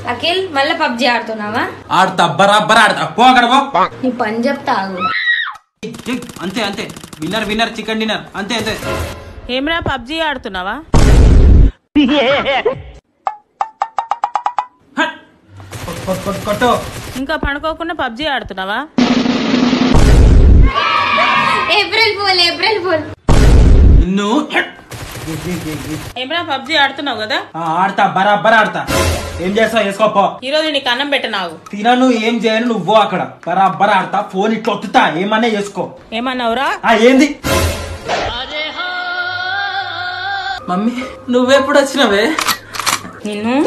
అఖిల్ మళ్ళీ పబ్జి ఆడుతున్నావా ఆడతా బరాబర్ ఆడతా పో అక్కడ పో నీ పని చెప్తా ఆగు ఏయ్, అంతే అంతే విన్నర్ విన్నర్ చికెన్ డిన్నర్ అంతే అంతే ఏమ్రా పబ్జి ఆడుతున్నావా హట్. కొట్, కొట్, కొట్, కొట్టు ఇంకా పడుకోకుండా పబ్జి ఆడుతున్నావా ఏప్రిల్ ఫోల్ ఏప్రిల్ ఫోల్ నిన్ను హట్. ఏమ్రా పబ్జి ఆడుతున్నావు కదా ఆ, ఆడతా బరాబర్ ఆడతా ఏం చేస్తావు వేసుకోపో ఈ రోజు నీకు అన్నం పెట్టనావు తినను ఏం చేయను నువ్వు అక్కడ బరాబర్ ఆడతా ఫోన్ ఇట్లా ఒత్తుతా ఏమన్నా చేసుకో ఏమన్నావురా ఆ ఏంది మమ్మీ నువ్వెప్పుడు వచ్చినవే నిన్ను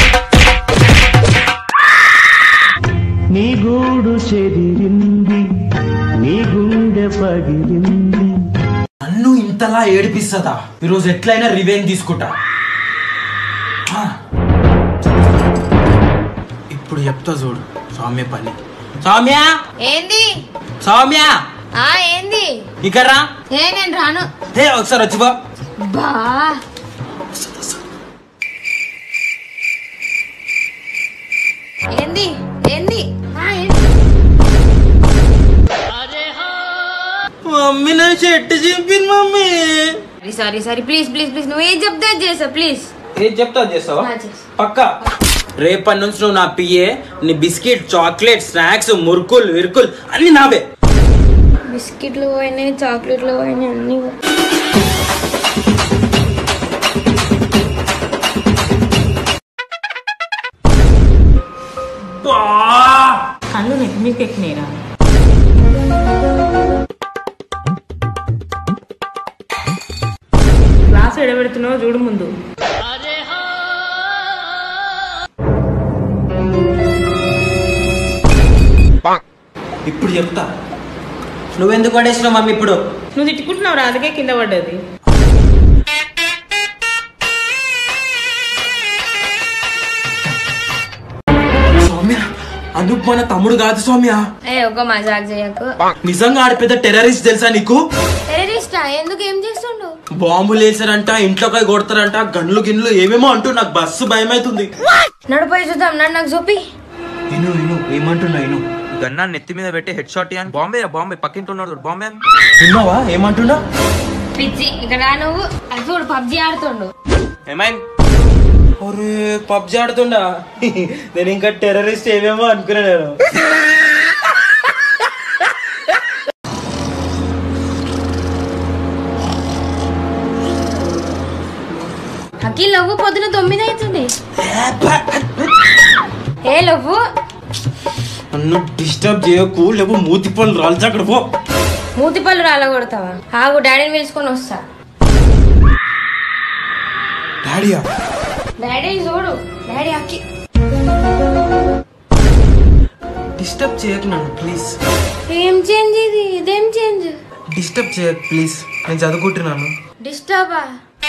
నీ గూడు చెదిరింది నీ గుండె పగిలింది నన్ను ఇంతలా ఏడిపిస్తుందా ఈరోజు ఎట్లయినా రివెంజ్ తీసుకుంటా ఆ. ఇప్పుడు చెప్తా చూడు సౌమ్య పని సౌమ్య ఏంది సౌమ్య ఆ ఏంది ఇక్కడ రా ఏ నేను రాను హే ఒకసారి వచ్చిపో బా ఏంది ఏంది ఆ, ఏంది? మమ్మీ నా చెట్టు చింపింది mummy sorry sorry sorry please please please నువ్వు ఏం చెప్తే అది చేసా ప్లీజ్ ఏం చెప్తా చేస్తావా ఆ, చేస్తా. పక్కా రేపటి నుంచి నువ్వు నా పియ్యే నీ బిస్కెట్ చాక్లెట్ స్నాక్స్ మురుకులు విరుకులు అన్ని నావే బిస్కెట్లు పోయినాయి చాక్లెట్లు పోయినాయి అన్ని కళ్ళు నెత్తి మీకు ఎక్కినాయిరా క్లాస్ ఎడబెడుతున్నావు చూడు ముందు ఇప్పుడు చెప్తా నువ్వెందుకు పడేసినావు మమ్మీ ఇప్పుడు నువ్వు తిట్టుకుంటున్నావు రా అందుకే కింద పడ్డది సౌమ్య అనూప్ మన తమ్ముడు కాదు సౌమ్య ఏ ఒక మజాక్ చేయకు నిజంగా ఆడ పెద్ద టెర్రరిస్ట్ తెలుసా నీకు టెర్రరిస్టా ఎందుకు ఏం చేస్తుండు బాంబులు వేసారంట ఇంట్లోకి కొడతారంట గన్లు గిన్లు ఏమేమో అంటూ నాకు బస్సు భయం అవుతుంది నడిపోయి చూద్దాం నన్ను నాకు చూపి విను విను ఏమంటున్నా విను గన్నా నెత్తి మీద పెట్టి హెడ్ షాట్ ఇయ్యాను బాంబే బాంబే పక్కింటున్నాడు చూడు, బాంబే అని. విన్నావా ఏమంటున్నా పిచ్చి ఇక్కడ రా నువ్వు అది చూడు పబ్జి ఆడుతుండు ఏమైంది ఒరే పబ్జి ఆడుతుండా నేను ఇంకా టెర్రరిస్ట్ ఏమేమో అనుకున్నా నేను అఖిల్ లవ్వు పొద్దున తొమ్మిది అవుతుంది ఏ లవ్వు నన్ను డిస్టర్బ్ చేయకు లేవు మూతి పనులు రాల్చి అక్కడ పో మూతి పళ్ళు రాలగొడతావా ఆగు డాడీని పిలుచుకొని వస్తా డాడీయా డాడీ చూడు డాడీ అక్కి డిస్టర్బ్ చేయకు నన్ను ప్లీజ్ ఏం చేంజ్ ఇది ఇదేం చేంజ్ డిస్టర్బ్ చేయకు ప్లీజ్ నేను చదువుకుంటున్నాను డిస్టర్బా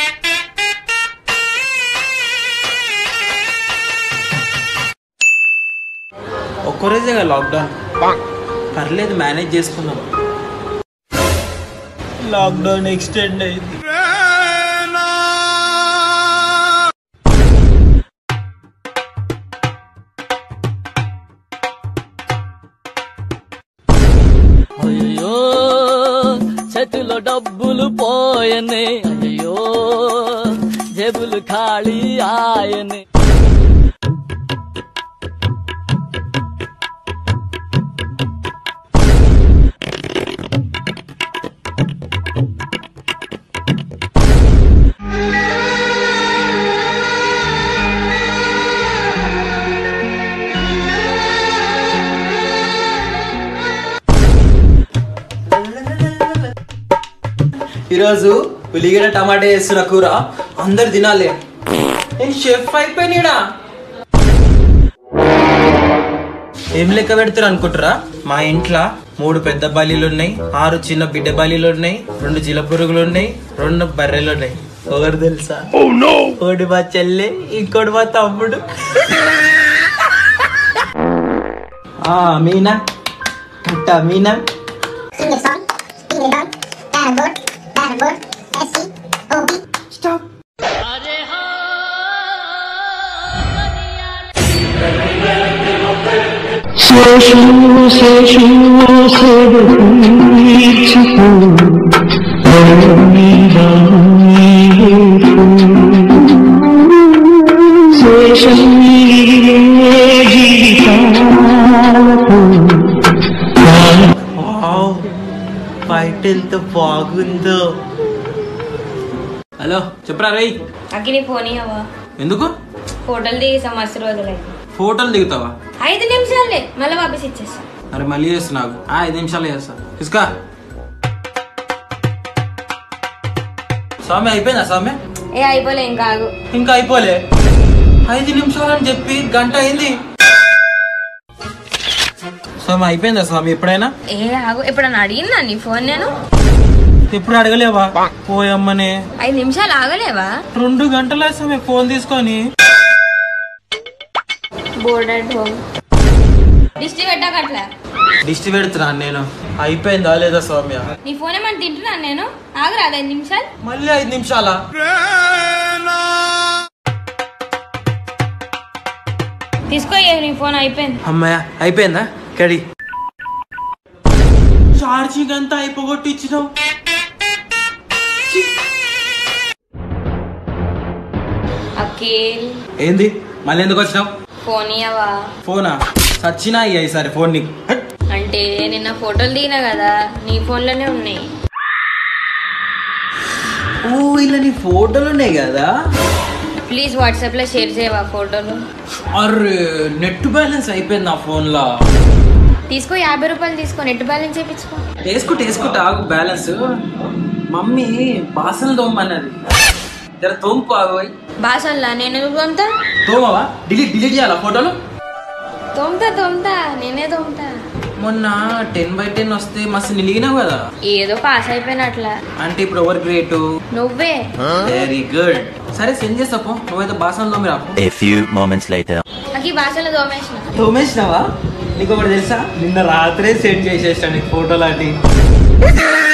ఒక్కరోజే లాక్డౌన్ పర్లేదు మేనేజ్ చేసుకున్నాం లాక్డౌన్ ఎక్స్టెండ్ అయింది అయ్యో చేతిలో డబ్బులు పోయనే అయ్యో జేబులు ఖాళీ ఆయనే ఈరోజు ఉల్లిగడ్డ టమాటా వేస్తున్న కూర అందరు తినాలి నేను షెఫ్ అయిపోయినా ఏం లెక్క పెడతారు అనుకుంటారా మా ఇంట్లో మూడు పెద్ద బలీలు ఉన్నాయి ఆరు చిన్న బిడ్డ బలీలు ఉన్నాయి రెండు జిల పురుగులు ఉన్నాయి రెండు బర్రెలు ఉన్నాయి ఒకరు తెలుసా ఒకటి మా చెల్లె ఇంకోటి మా తమ్ముడు ఆ మీనా అట్ట మీనా స్టాప్ శేషు శేషు సేవ తీర్చుకో నీవా శేషం జీవితాలకు వావ్ బయట ఎంత బాగుందో హలో చెప్పరా రై అక్కి నీ ఫోన్ ఇవ్వవా ఎందుకు ఫోటోలు దిగేసా మస్తు రోజులైతే ఫోటోలు దిగుతావా ఐదు నిమిషాలే మళ్ళీ వాపస్ ఇచ్చేస్తా అరే మళ్ళీ చేస్తున్నావు ఆ ఐదు నిమిషాలు చేస్తా ఇసుకా స్వామి అయిపోయిందా స్వామి ఏ అయిపోలే ఇంకా ఆగు ఇంకా అయిపోలే ఐదు నిమిషాలు అని చెప్పి గంట అయింది స్వామి అయిపోయిందా స్వామి ఎప్పుడైనా ఏ ఆగు ఎప్పుడన్నా అడిగిందా నీ ఫోన్ నేను ఎప్పుడు అడగలేవా పోయమ్మనే ఐదు నిమిషాలు ఆగలేవా రెండు గంటల స్వామి ఫోన్ తీసుకొని బోర్డ్ అట్ హోమ్ దిష్టి పెట్టాక అట్లా దిష్టి పెడుతున్నాను నేను అయిపోయిందా లేదా స్వామి నీ ఫోన్ ఏమన్నా తింటున్నాను నేను ఆగురాదు ఐదు నిమిషాలు మళ్ళీ ఐదు నిమిషాలా తీసుకో ఏ నీ ఫోన్ అయిపోయింది అమ్మాయ అయిపోయిందా కడి ఛార్జింగ్ అంతా అయిపోగొట్టి ఇచ్చినావు అఖిల్ ఏంది మళ్ళీ ఎందుకు వచ్చినావు ఫోన్ ఇవ్వవా ఫోనా సచ్చినా అయ్యా ఈసారి ఫోన్ నీకు హట్. అంటే నిన్న ఫోటోలు దిగినా కదా నీ ఫోన్లోనే ఉన్నాయి ఓ ఇలా నీ ఫోటోలు ఉన్నాయి కదా ప్లీజ్ వాట్సాప్ లో షేర్ చేయవా ఫోటోలు అరే నెట్ బ్యాలెన్స్ అయిపోయింది నా ఫోన్ లో తీసుకో యాభై రూపాయలు తీసుకో నెట్ బ్యాలెన్స్ చేయించుకో వేసుకుంటే వేసుకుంటా ఆగు బ్యాలెన్స్ మమ్మీ బాసలు తోమన్నది జర తోముకో ఆగు పోయి. బాసల్లా నేను ఎందుకు తోముతా తోమవా డిలీట్ డిలీట్ చేయాలా ఫోటోలు తోముతా తోముతా నేనే తోముతా మొన్న టెన్ బై టెన్ వస్తే మస్తు నిలిగినావు కదా ఏదో పాస్ అయిపోయినట్లా అంటే ఇప్పుడు ఎవరు గ్రేటు నువ్వే వెరీ గుడ్ సరే సెండ్ చేస్తా పో నువ్వైతే బాసలు తోమిరా A few moments later. నాకు ఈ భాషలో తోమేసిన తోమేసినావా నీకు ఒకటి తెలుసా నిన్న రాత్రే సెండ్ చేసేసాను నీకు ఫోటో లాంటి